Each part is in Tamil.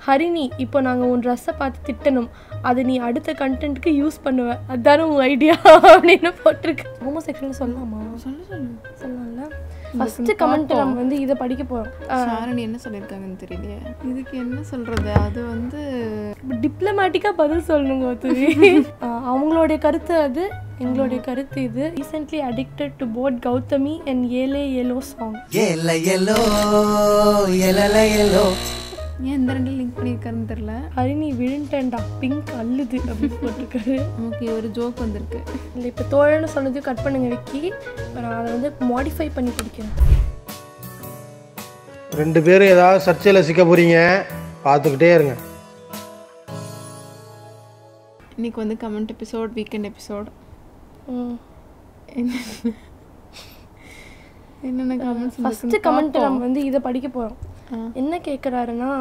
ஹரிணி இப்போ நாங்கள் உன் ட்ரெஸ்ஸை பார்த்து திட்டணும் அது நீ அடுத்த கண்டென்ட்க்கு யூஸ் பண்ணுவ அதுதானே உன் ஐடியா அப்படின்னு போட்டிருக்கு ஹோமோசெக்ஷுவல் சொல்லலாமா சொல்லு சொல்லு சொல்லலாம்ல ஃபஸ்ட்டு கமெண்ட் நம்ம வந்து இதை படிக்க போகிறோம் சாரணி என்ன சொல்லியிருக்காங்கன்னு தெரியலையே இதுக்கு என்ன சொல்றது அது வந்து டிப்ளமேட்டிக்காக பதில் சொல்லணுங்க ஒத்துவி அவங்களுடைய கருத்து அது எங்களுடைய கருத்து இது recently addicted to both Gautami and ஏலே ஏலோ சாங் எல்ல எல்லோ எலல எல்லோ ஏன் இந்த ரெண்டு லிங்க் பண்ணியிருக்காருன்னு தெரியல ஹரிணி விழுண்டேன்டா பிங்க் அள்ளுது அப்படின்னு போட்டிருக்காரு ஓகே ஒரு ஜோக் வந்திருக்கு இல்லை இப்போ தோழன்னு சொன்னதையும் கட் பண்ணுங்க விக்கி இப்ப நான் அதை வந்து மாடிஃபை பண்ணி படிக்கிறேன் ரெண்டு பேரும் ஏதாவது சர்ச்சையில் சிக்க போறீங்க பார்த்துக்கிட்டே இருங்க இன்னைக்கு வந்து கமெண்ட் எபிசோட் வீக்கெண்ட் எபிசோட் ம் என்னென்ன கமெண்ட்ஸ் ஃபஸ்ட்டு கமெண்ட் நம்ம வந்து இதை படிக்க போகிறோம் ஆ. என்ன கேட்குறாருன்னா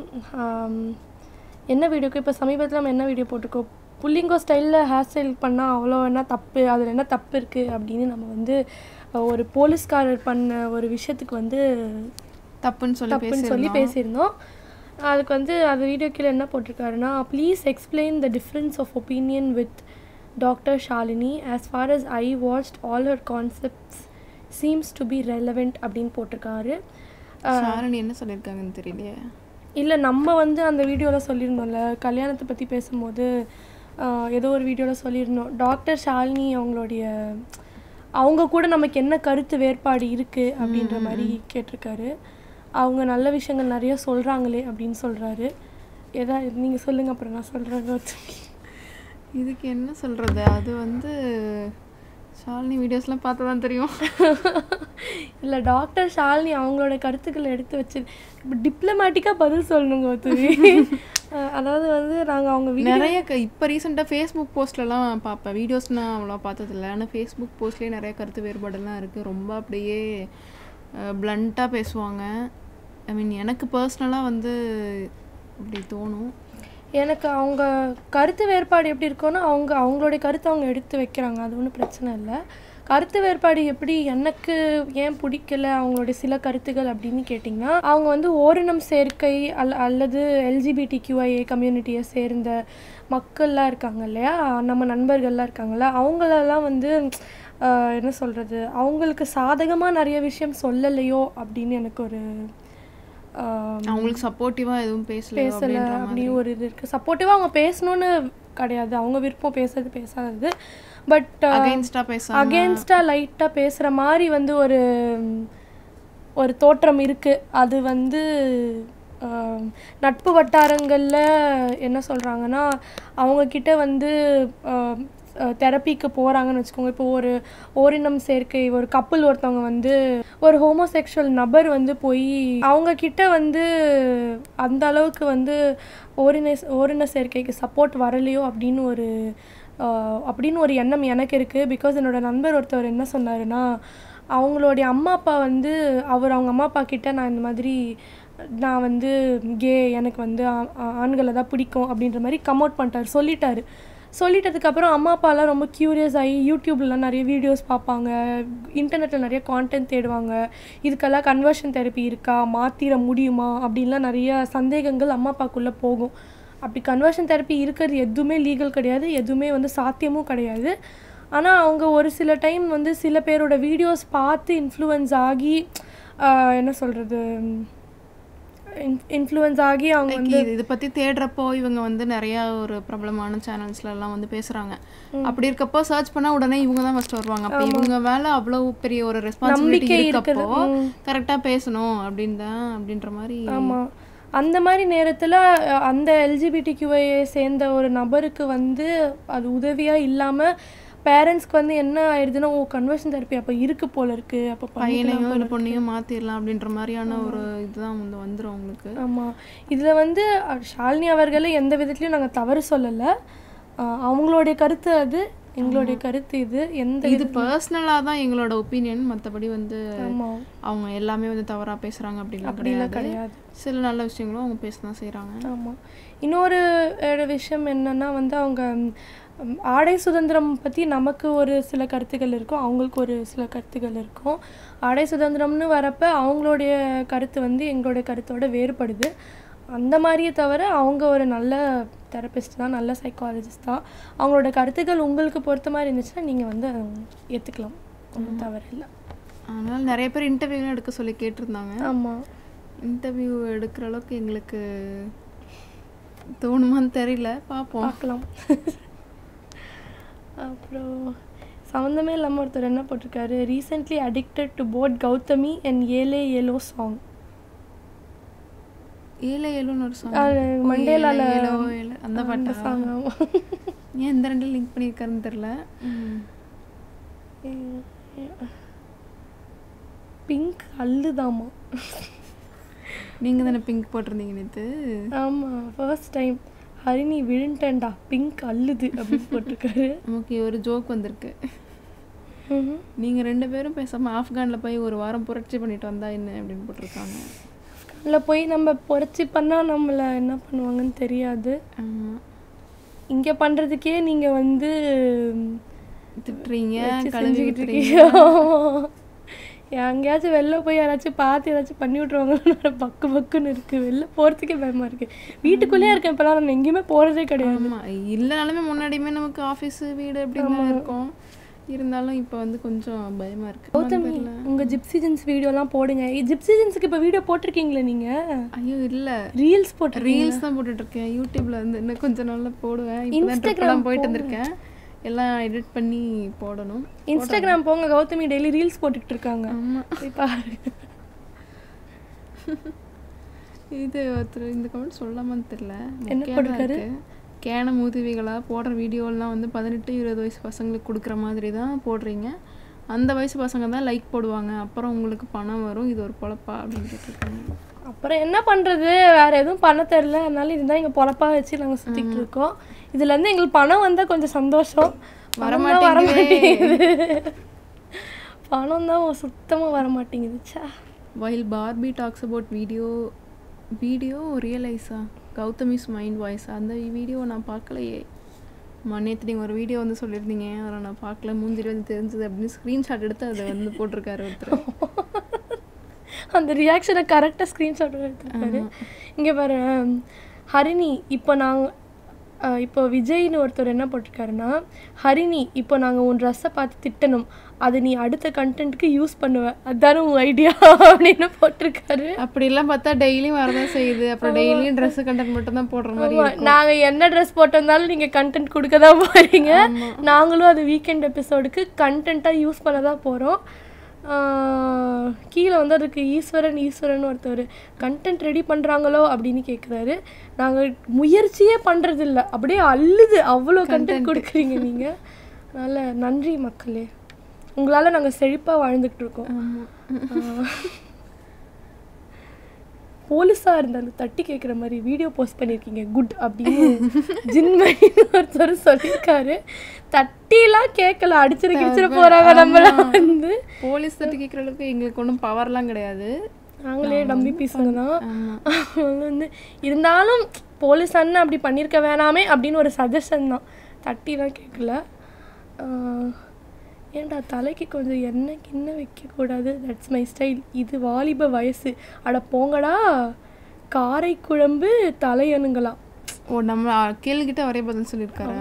என்ன வீடியோக்கு இப்போ சமீபத்தில் நம்ம என்ன வீடியோ போட்டிருக்கோம் புள்ளிங்கோ ஸ்டைலில் ஹேர் ஸ்டைல் பண்ணால் அவ்வளோ என்ன தப்பு அதில் என்ன தப்பு இருக்குது அப்படின்னு நம்ம வந்து அஹ், ஒரு போலீஸ்காரர் பண்ண ஒரு விஷயத்துக்கு வந்து தப்புன்னு சொல்லி தப்புன்னு சொல்லி பேசியிருந்தோம் அதுக்கு வந்து அந்த வீடியோ கீழே என்ன போட்டிருக்காருன்னா please explain the difference of opinion with doctor Shalini as far as I watched all her concepts seems to be relevant அப்படின்னு போட்டிருக்காரு சாரணி என்ன சொல்லியிருக்காங்கன்னு தெரியலையே இல்லை நம்ம வந்து அந்த வீடியோவில் சொல்லியிருந்தோம்ல கல்யாணத்தை பற்றி பேசும்போது ஆஹ், ஏதோ ஒரு வீடியோவில் சொல்லியிருந்தோம் டாக்டர் ஷாலினி அவங்களுடைய அவங்க கூட நமக்கு என்ன கருத்து வேறுபாடு இருக்குது அப்படின்ற மாதிரி கேட்டிருக்காரு அவங்க நல்ல விஷயங்கள் நிறைய சொல்கிறாங்களே அப்படின்னு சொல்கிறாரு எதா நீங்கள் சொல்லுங்கள் அப்புறம் நான் சொல்கிறேன் இதுக்கு என்ன சொல்றது அது வந்து ஷாலினி வீடியோஸ்லாம் பார்த்து தான் தெரியும் இல்லை டாக்டர் ஷாலினி அவங்களோட கருத்துக்களை எடுத்து வச்சு இப்போ டிப்ளமேட்டிக்காக பதில் சொல்லணுங்க ஒத்துவி அஹ் அதாவது வந்து நாங்கள் அவங்க வீடியோ நிறைய க- இப்போ ரீசெண்டாக ஃபேஸ்புக் போஸ்ட்லலாம் பார்ப்பேன் வீடியோஸ் நான் அவ்வளோ பார்த்ததில்ல ஆனால் ஃபேஸ்புக் போஸ்ட்லேயே நிறைய கருத்து வேறுபாடெல்லாம் இருக்குது ரொம்ப அப்படியே பிளண்ட்டாக பேசுவாங்க ஐ மீன் எனக்கு பர்சனலாக வந்து அப்படி தோணும் எனக்கு அவங்க கருத்து வேறுபாடு எப்படி இருக்கும்னா அவங்க அவங்களுடைய கருத்தை அவங்க எடுத்து வைக்கிறாங்க அது ஒன்றும் பிரச்சனை இல்லை கருத்து வேறுபாடு எப்படி எனக்கு ஏன் பிடிக்கல அவங்களுடைய சில கருத்துகள் அப்படின்னு கேட்டிங்கன்னா அவங்க வந்து ஓரினம் சேர்க்கை அல்ல அல்லது எல்ஜிபிடி கியூஐஏ கம்யூனிட்டியை சேர்ந்த மக்கள்லாம் இருக்காங்க இல்லையா நம்ம நண்பர்கள்லாம் இருக்காங்கல்ல அவங்களெல்லாம் வந்து ஆஹ், என்ன சொல்கிறது அவங்களுக்கு சாதகமாக நிறைய விஷயம் சொல்லலையோ அப்படின்னு எனக்கு ஒரு ஆஹ், அவங்களுக்கு சப்போர்ட்டிவாக எதுவும் பேசல பேசலை அப்படின்ற அப்படி மாதிரி ஒரு இது இருக்குது சப்போர்ட்டிவாக அவங்க பேசணும்னு கிடையாது அவங்க விருப்பம் பேசுறது பேசாதது பட் அகைன்ஸ்டாக பேச அகேன்ஸ்டாக லைட்டாக பேசுகிற மாதிரி வந்து ஒரு ஒரு தோற்றம் இருக்குது அது வந்து ஆஹ், நட்பு வட்டாரங்களில் என்ன சொல்கிறாங்கன்னா அவங்கக்கிட்ட வந்து தெரப்பிக்கு போகிறாங்கன்னு வச்சுக்கோங்க இப்போ ஒரு ஓரினம் சேர்க்கை ஒரு கப்பல் ஒருத்தவங்க வந்து ஒரு ஹோமோசெக்ஷுவல் நபர் வந்து போய் அவங்க கிட்ட வந்து அந்த அளவுக்கு வந்து ஓரின ஓரின சேர்க்கைக்கு சப்போர்ட் வரலையோ அப்படின்னு ஒரு ஆஹ், அப்படின்னு ஒரு எண்ணம் எனக்கு இருக்குது பிகாஸ் என்னோட நண்பர் ஒருத்தவர் என்ன சொன்னாருன்னா அவங்களுடைய அம்மா அப்பா வந்து அவர் அவங்க அம்மா அப்பா கிட்ட நான் இந்த மாதிரி நான் வந்து கே எனக்கு வந்து ஆ- ஆ- ஆண்களை தான் பிடிக்கும் அப்படின்ற மாதிரி கம் அவுட் பண்ணிட்டார் சொல்லிட்டாரு சொல்லிட்டதுக்கப்புறம் அம்மா அப்பாலாம் ரொம்ப க்யூரியஸ் ஆகி யூடியூப்லலாம் நிறைய வீடியோஸ் பார்ப்பாங்க இன்டர்நெட்டில் நிறைய கான்டென்ட் தேடுவாங்க இதுக்கெல்லாம் கன்வர்ஷன் தெரப்பி இருக்கா மாற்றிட முடியுமா அப்படின்லாம் நிறைய சந்தேகங்கள் அம்மா அப்பாக்குள்ளே போகும் அப்படி கன்வர்ஷன் தெரப்பி இருக்கிறது எதுவுமே லீகல் கிடையாது எதுவுமே வந்து சாத்தியமும் கிடையாது ஆனால் அவங்க ஒரு சில டைம் வந்து சில பேரோட வீடியோஸ் பார்த்து இன்ஃப்ளூயன்ஸ் ஆகி ஆஹ், என்ன சொல்கிறது இன்ஃப்ளூயன்ஸ் ஆகி அவங்க Like வந்து இது இதை பத்தி தேடுறப்போ இவங்க வந்து நிறைய ஒரு பிரபலமான சேனல்ஸ்ல எல்லாம் வந்து பேசுறாங்க அப்படி இருக்கப்போ சர்ச் பண்ணா உடனே இவங்க தான் ஃபர்ஸ்ட் வருவாங்க அப்ப இவங்க மேல அவ்வளவு பெரிய ஒரு ரெஸ்பான்சிபிலிட்டி நம்பிக்கை இருக்கப்போ இருக்குது. ம். கரெக்டா பேசணும் அப்படின்னு தான் அப்படின்ற மாதிரி ஆமாம் அந்த மாதிரி நேரத்தில் அந்த எல்ஜிபிடி கியூஐயை சேர்ந்த ஒரு நபருக்கு வந்து அது உதவியாக இல்லாமல் பேரண்ட்ஸ்க்கு வந்து என்ன ஆயிடுதுன்னா ஓ கன்வர்ஷன் தெரப்பி அப்போ இருக்கு போல இருக்கு அப்போ பையனையும் இல்லை பொண்ணையும் மாத்திரலாம் அப்படின்ற மாதிரியான ஒரு இதுதான் வந்து வந்துரும் அவங்களுக்கு ஆமாம் இதில் வந்து அஹ், ஷாலினி அவர்களை எந்த விதத்துலையும் நாங்கள் தவறு சொல்லலை அஹ், அவங்களுடைய கருத்து அது எங்களுடைய கருத்து இது எந்த இது பர்சனலாக தான் எங்களோட ஒப்பீனியன் மற்றபடி வந்து ஆமாம் அவங்க எல்லாமே வந்து தவறா பேசுறாங்க அப்படிலாம் அப்படிலாம் கிடையாது கிடையாது சில நல்ல விஷயங்களும் அவங்க பேச தான் செய்கிறாங்க ஆமாம் இன்னொரு அஹ், விஷயம் என்னன்னா வந்து அவங்க ம், ஆடை சுதந்திரம் பற்றி நமக்கு ஒரு சில கருத்துக்கள் இருக்கும் அவங்களுக்கு ஒரு சில கருத்துக்கள் இருக்கும் ஆடை சுதந்திரம்னு வரப்ப அவங்களுடைய கருத்து வந்து எங்களுடைய கருத்தோட வேறுபடுது அந்த மாதிரியே தவிர அவங்க ஒரு நல்ல தெரபிஸ்ட் தான் நல்ல சைக்காலஜிஸ்ட் தான் அவங்களோட கருத்துக்கள் உங்களுக்கு பொறுத்த மாதிரி இருந்துச்சுன்னா நீங்கள் வந்து ஏற்றுக்கலாம் ஒன்றும் தவறு இல்லை அதனால் நிறைய பேர் இன்டர்வியூலாம் எடுக்க சொல்லி கேட்டிருந்தாங்க ஆமாம் இன்டர்வியூ எடுக்கிற அளவுக்கு எங்களுக்கு தோணுமான்னு தெரியல பார்ப்போம் பார்க்கலாம் அப்புறம் சம்மந்தமே இல்லாமல் ஒருத்தர் என்ன போட்டிருக்காரு recently addicted to both Gautami and ஏலே ஏலோ சாங் ஏழை ஏழுன்னு ஒரு சாங் அது மண்டேலால அந்த பாட்டா சாங் ஆமாம் ஏன் இந்த ரெண்டு லிங்க் பண்ணியிருக்காருன்னு தெரில பிங்க் அல்லுதாமா நீங்கள் தானே பிங்க் போட்டிருந்தீங்க நேற்று ஆமாம் ஃபர்ஸ்ட் டைம் ஹரிணி விழுண்டேன்டா பிங்க் அல்லுது அப்படின்னு போட்டிருக்காரு நமக்கு ஒரு ஜோக் வந்திருக்கு நீங்கள் ரெண்டு பேரும் பேசாமல் ஆப்கானில் போய் ஒரு வாரம் புரட்சி பண்ணிட்டு வந்தா என்ன அப்படின்னு போட்டிருக்காங்க அதில் போய் நம்ம புரட்சி பண்ணால் நம்மளை என்ன பண்ணுவாங்கன்னு தெரியாது ஆமாம் இங்கே பண்ணுறதுக்கே நீங்கள் வந்து திட்டுறீங்க வச்சு கழுவி செஞ்சுக்கிட்டு விட்டுறீங்க இருக்கீங்க எங்கேயாச்சும் வெளில போய் யாராச்சும் பார்த்து ஏதாச்சும் பண்ணி விட்ருவாங்கன்னு பக்கு பக்குன்னு இருக்குது வெளில போகிறதுக்கே பயமாக இருக்குது வீட்டுக்குள்ளேயே இருக்கேன் இப்போலாம் நான் எங்கேயுமே போகிறதே கிடையாது ஆமாம் இல்லைனாலுமே முன்னாடியுமே நமக்கு ஆஃபீஸு வீடு அப்படின்னு தான் இருக்கும் இருந்தாலும் இப்போ வந்து கொஞ்சம் பயமாக இருக்குது கௌதமி உங்கள் ஜிப்சிஜன்ஸ் வீடியோலாம் போடுங்க ஜிப்சிஜன்ஸுக்கு இப்போ வீடியோ போட்டிருக்கீங்களே நீங்கள் ஐயோ இல்லை ரீல்ஸ் போட்டு ரீல்ஸ் தான் போட்டுட்டு இருக்கேன் யூடியூப்ல வந்து இன்னும் கொஞ்சம் நாள்ல போடுவேன் இப்போ தான் போயிட்டு வந்திருக்கேன் எல்லாம் எடிட் பண்ணி போடணும் இன்ஸ்டாகிராம் போங்க கௌதமி டெய்லி ரீல்ஸ் போட்டுக்கிட்டு இருக்காங்க ஆமா போய் பாருங்க இது ஒருத்தர் இந்த கமெண்ட் சொல்லாமான்னு தெரியல என்ன மொக்கையா தான் போட்டிருக்காரு? இருக்கு. கேன மூதேவிகளாக போடுற வீடியோலாம் வந்து பதினெட்டு இருபது வயசு பசங்களுக்கு கொடுக்குற மாதிரி தான் போடுறீங்க அந்த வயசு பசங்க தான் லைக் போடுவாங்க அப்புறம் உங்களுக்கு பணம் வரும் இது ஒரு பொழப்பா அப்படின்னு கேட்டிருக்காங்க அப்புறம் என்ன பண்ணுறது வேற எதுவும் பண்ண தெரில அதனால இதுதான் எங்கள் பொழப்பா வச்சு நாங்கள் சுற்றிட்டு இருக்கோம் இதுலேருந்து எங்களுக்கு பணம் வந்தால் கொஞ்சம் சந்தோஷம் பணம் தான் வர மாட்டேங்குது பணம் தான் சுத்தமாக வர மாட்டேங்குது ச்சே while Barbie talks about video video ரியலைஸா கௌதமிஸ் மைண்ட் வாய்ஸ் அந்த வீடியோ நான் பார்க்கலையே அம்மா, நேத்து நீங்கள் ஒரு வீடியோ வந்து சொல்லியிருந்தீங்க அதை நான் பார்க்கல மூஞ்சிரி வந்து தெரிஞ்சது அப்படின்னு ஸ்க்ரீன்ஷாட் எடுத்து அதை வந்து போட்டிருக்காரு ஒருத்தர் அந்த ரியாக்ஷனை கரெக்டாக ஸ்க்ரீன்ஷாட் எடுத்துருக்காரு இங்கே பாரு ஹரிணி இப்போ நாங்கள் இப்போ விஜய்னு ஒருத்தர் என்ன போட்டிருக்காருன்னா ஹரிணி இப்போ நாங்கள் உன் ட்ரெஸ்ஸை பார்த்து திட்டணும் அதை நீ அடுத்த கண்டென்ட்க்கு யூஸ் பண்ணுவ அதுதானே உன் ஐடியா அப்படின்னு போட்டிருக்காரு அப்படிலாம் பார்த்தா டெய்லியும் வரதான் செய்யுது அப்புறம் டெய்லியும் ட்ரெஸ் கண்டென்ட் மட்டும் தான் போடுற மாதிரி ஆமா, நாங்க என்ன ட்ரெஸ் போட்டிருந்தாலும் நீங்க கண்டென்ட் கொடுக்க தான் போறீங்க நாங்களும் அது வீக்கெண்ட் எபிசோடுக்கு கண்டென்ட்டாக யூஸ் பண்ண தான் போகிறோம் கீழே வந்து அதுக்கு ஈஸ்வரன் ஈஸ்வரன் ஒருத்தர் கண்டென்ட் ரெடி பண்ணுறாங்களோ அப்படின்னு கேட்குறாரு நாங்கள் முயற்சியே பண்ணுறதில்ல அப்படியே அள்ளுது அவ்வளோ கண்டென்ட் கொடுக்குறீங்க நீங்கள் அதனால் நன்றி மக்களே உங்களால் நாங்கள் செழிப்பாக வாழ்ந்துக்கிட்டு இருக்கோம் போலீஸாக இருந்தாலும் தட்டி கேட்குற மாதிரி வீடியோ போஸ்ட் பண்ணியிருக்கீங்க குட் அப்படின்னு ஜின்மணின்னு ஒருத்தர் சொல்லியிருக்காரு தட்டிலாம் கேட்கல அடிச்சிட கிடிச்சிட போகிறாங்க நம்மள வந்து போலீஸ் தட்டு கேட்குற அளவுக்கு எங்களுக்கு ஒன்றும் பவர்லாம் கிடையாது நாங்களே டம்மி பீஸுங்க தான் அவங்க வந்து இருந்தாலும் போலீஸ் அண்ணன் அப்படி பண்ணியிருக்க வேணாமே அப்படின்னு ஒரு சஜஷன் தான் தட்டிலாம் கேட்கல ஆஹ், ஏன்டா தலைக்கு கொஞ்சம் எண்ணெய் கிண்ண வைக்கக்கூடாது தட்ஸ் மை ஸ்டைல் இது வாலிப வயசு அட போங்கடா காரை குழம்பு தலையணுங்களா ஓ நம்ம கேள்விக்கிட்ட ஒரே பதில் சொல்லியிருக்காரா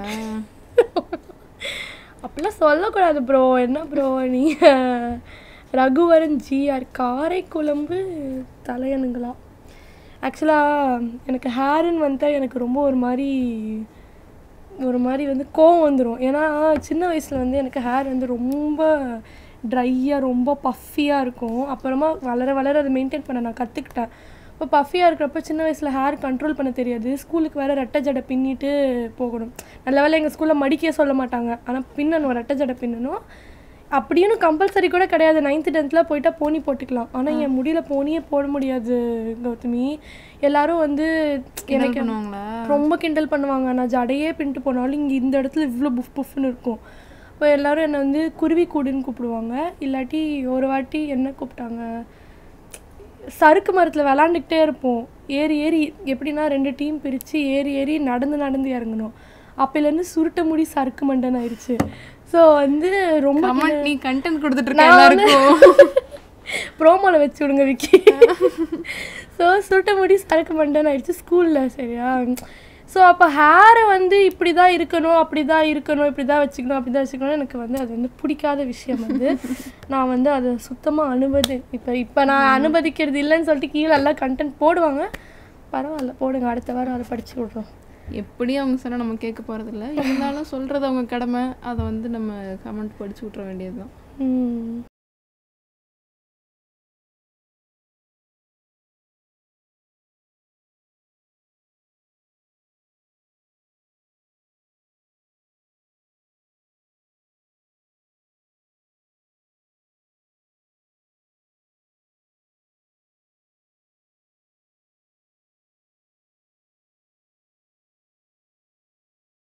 அப்படிலாம் சொல்லக்கூடாது ப்ரோ என்ன ப்ரோ நீங்கள் ரகுவரன் ஜிஆர் காரை குழம்பு தலையணுங்களா ஆக்சுவலாக எனக்கு ஹேருன்னு வந்தால் எனக்கு ரொம்ப ஒரு மாதிரி ஒரு மாதிரி வந்து கோவம் வந்துடும் ஏன்னா சின்ன வயசில் வந்து எனக்கு ஹேர் வந்து ரொம்ப ட்ரையாக ரொம்ப பஃபியாக இருக்கும் அப்புறமா வளர வளர அதை மெயின்டைன் பண்ண நான் கற்றுக்கிட்டேன் இப்போ பஃபியாக இருக்கிறப்ப சின்ன வயசில் ஹேர் கண்ட்ரோல் பண்ண தெரியாது ஸ்கூலுக்கு வேறு ரெட்டை ஜடை பின்னிட்டு போகணும் நல்ல வேளை எங்கள் ஸ்கூலில் மடிக்க சொல்ல மாட்டாங்க ஆனால் பின்னணும் ரெட்டை ஜடை பின்னணும் அப்படின்னு கம்பல்சரி கூட கிடையாது நைன்த்து டென்த்தில் போயிட்டா போனி போட்டுக்கலாம் ஆனால் என் முடியல போனியே போட முடியாது கௌதமி எல்லாரும் வந்து எனக்கு பண்ணுவாங்களா ரொம்ப கிண்டல் பண்ணுவாங்க நான் ஜடையே பின்ட்டு போனாலும் இங்கே இந்த இடத்துல இவ்வளோ புஃப் புஃப்னு இருக்கும் இப்போ எல்லாரும் என்னை வந்து குருவி கூடுன்னு கூப்பிடுவாங்க இல்லாட்டி ஒரு வாட்டி என்ன கூப்பிட்டாங்க சறுக்கு மரத்தில் விளாண்டுக்கிட்டே இருப்போம் ஏறி ஏறி எப்படின்னா ரெண்டு டீம் பிரித்து ஏறி ஏறி நடந்து நடந்து இறங்கணும் அப்போலேருந்து சுருட்ட முடி சறுக்கு மண்டன் ஆயிடுச்சு ஸோ வந்து ரொம்ப கமெண்ட் நீ கண்டென்ட் கொடுத்துட்டு இருக்க எல்லாருக்கும் ப்ரோமோவில் வச்சு விடுங்க விக்கி ஸோ சுருட்ட முடி சரக்கு மண்டன் ஆயிடுச்சு ஸ்கூலில் சரியா ஸோ அப்போ ஹேரை வந்து இப்படி தான் இருக்கணும் அப்படி தான் இருக்கணும் இப்படி தான் வச்சுக்கணும் அப்படி தான் வச்சுக்கணும் எனக்கு வந்து அது வந்து பிடிக்காத விஷயம் வந்து நான் வந்து அதை சுத்தமாக அனுமதி இப்போ இப்போ நான் அனுமதிக்கிறது இல்லைன்னு சொல்லிட்டு கீழே எல்லாம் கண்டென்ட் போடுவாங்க பரவாயில்ல போடுங்க அடுத்த வாரம் அதை படிச்சு விட்றோம் எப்படி அவங்க சொன்னா நம்ம கேட்க போறதில்ல இருந்தாலும் சொல்றது அவங்க கடமை அதை வந்து நம்ம கமெண்ட் படிச்சு விட்ற வேண்டியதுதான் ம்